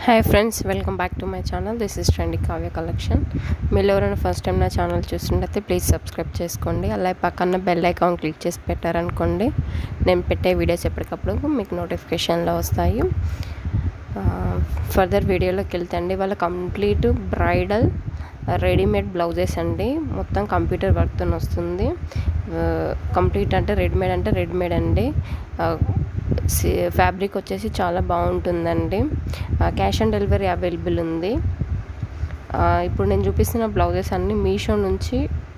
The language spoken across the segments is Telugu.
hi friends welcome back to my channel this is trendy Kavya collection మీరు ఎవరైనా ఫస్ట్ టైం నా ఛానల్ చూస్తుంటే ప్లీజ్ సబ్స్క్రైబ్ చేసుకోండి అలాగే పక్కన బెల్ ఐకాన్ క్లిక్ చేసి పెట్టారనుకోండి నేను పెట్టే వీడియోస్ ఎప్పటికప్పుడు మీకు నోటిఫికేషన్లో వస్తాయి ఫర్దర్ వీడియోలోకి వెళ్తే అండి వాళ్ళ కంప్లీట్ బ్రైడల్ రెడీమేడ్ బ్లౌజెస్ అండి మొత్తం కంప్యూటర్ వర్క్తో వస్తుంది కంప్లీట్ అంటే రెడీమేడ్ అంటే రెడీమేడ్ అండి ఫ్యాబ్రిక్ వచ్చేసి చాలా బాగుంటుందండి క్యాష్ ఆన్ డెలివరీ అవైలబుల్ ఉంది ఇప్పుడు నేను చూపిస్తున్న బ్లౌజెస్ అన్నీ మీషో నుంచి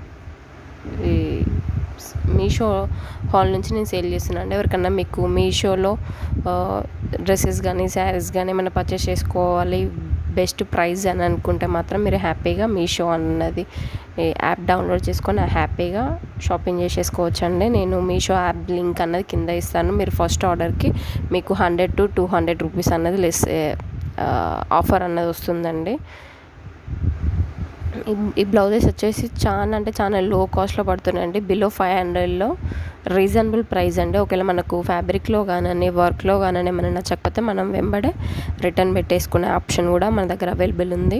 మీషో హాల్ నుంచి నేను సేల్ చేస్తున్నాను అండి ఎవరికన్నా మీకు మీషోలో డ్రెస్సెస్ కానీ శారీస్ కానీ ఏమైనా పర్చేస్ చేసుకోవాలి బెస్ట్ ప్రైస్ అని అనుకుంటే మాత్రం మీరు హ్యాపీగా మీషో అన్నది యాప్ డౌన్లోడ్ చేసుకొని హ్యాపీగా షాపింగ్ చేసేసుకోవచ్చు అండి నేను మీషో యాప్ లింక్ అన్నది కింద ఇస్తాను మీరు ఫస్ట్ ఆర్డర్కి మీకు hundred to two hundred rupees అన్నది లెస్ ఆఫర్ అన్నది వస్తుందండి ఈ బ్లౌజెస్ వచ్చేసి చాలా అంటే చాలా లో కాస్ట్లో పడుతున్నాయండి బిలో ఫైవ్ హండ్రెడ్లో రీజనబుల్ ప్రైస్ అండి ఒకవేళ మనకు ఫ్యాబ్రిక్లో కానీ వర్క్లో కానీ ఏమైనా నచ్చకపోతే మనం వెంబడే రిటర్న్ పెట్టేసుకునే ఆప్షన్ కూడా మన దగ్గర అవైలబుల్ ఉంది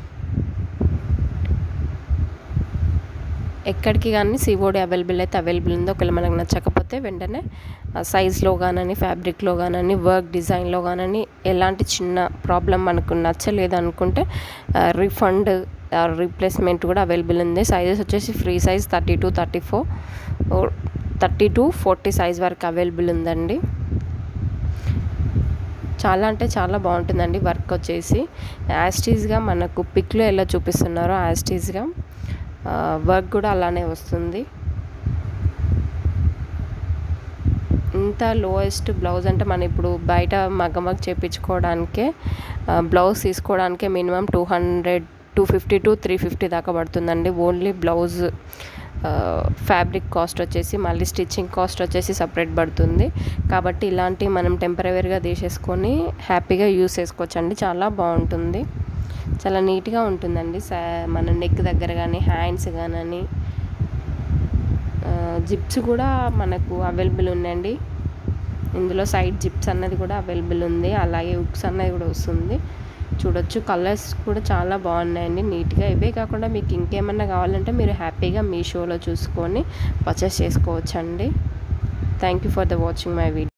ఎక్కడికి కానీ సివోడి అవైలబుల్ అయితే అవైలబుల్ ఉంది ఒకవేళ మనకు నచ్చకపోతే వెంటనే సైజ్లో కానీ ఫ్యాబ్రిక్లో కానీ వర్క్ డిజైన్లో కానీ ఎలాంటి చిన్న ప్రాబ్లం మనకు నచ్చలేదు అనుకుంటే రిఫండ్ రీప్లేస్మెంట్ కూడా అవైలబుల్ ఉంది సైజెస్ వచ్చేసి free size thirty two thirty four thirty two forty size వరకు అవైలబుల్ ఉందండి చాలా అంటే చాలా బాగుంటుందండి వర్క్ వచ్చేసి యాస్టీస్గా మనకు పిక్లో ఎలా చూపిస్తున్నారో యాస్టీస్గా వర్క్ కూడా అలానే వస్తుంది ఇంత లోయెస్ట్ బ్లౌజ్ అంటే మనం ఇప్పుడు బయట మగ్గమగ్గ చేయించుకోవడానికే బ్లౌజ్ తీసుకోవడానికే minimum two hundred two fifty to three fifty దాకా పడుతుందండి ఓన్లీ బ్లౌజ్ ఫ్యాబ్రిక్ కాస్ట్ వచ్చేసి మళ్ళీ స్టిచ్చింగ్ కాస్ట్ వచ్చేసి సపరేట్ పడుతుంది కాబట్టి ఇలాంటివి మనం టెంపరీగా తీసేసుకొని హ్యాపీగా యూస్ చేసుకోవచ్చండి చాలా బాగుంటుంది చాలా నీట్గా ఉంటుందండి మన నెక్ దగ్గర కానీ హ్యాండ్స్ కానీ జిప్స్ కూడా మనకు అవైలబుల్ ఉన్నాయండి ఇందులో సైడ్ జిప్స్ అన్నది కూడా అవైలబుల్ ఉంది అలాగే ఉక్స్ అన్నది కూడా వస్తుంది చూడొచ్చు కలర్స్ కూడా చాలా బాగున్నాయండి నీట్గా ఇవే కాకుండా మీకు ఇంకేమన్నా కావాలంటే మీరు హ్యాపీగా మీషోలో చూసుకొని పర్చేస్ చేసుకోవచ్చండి thank you for the watching my video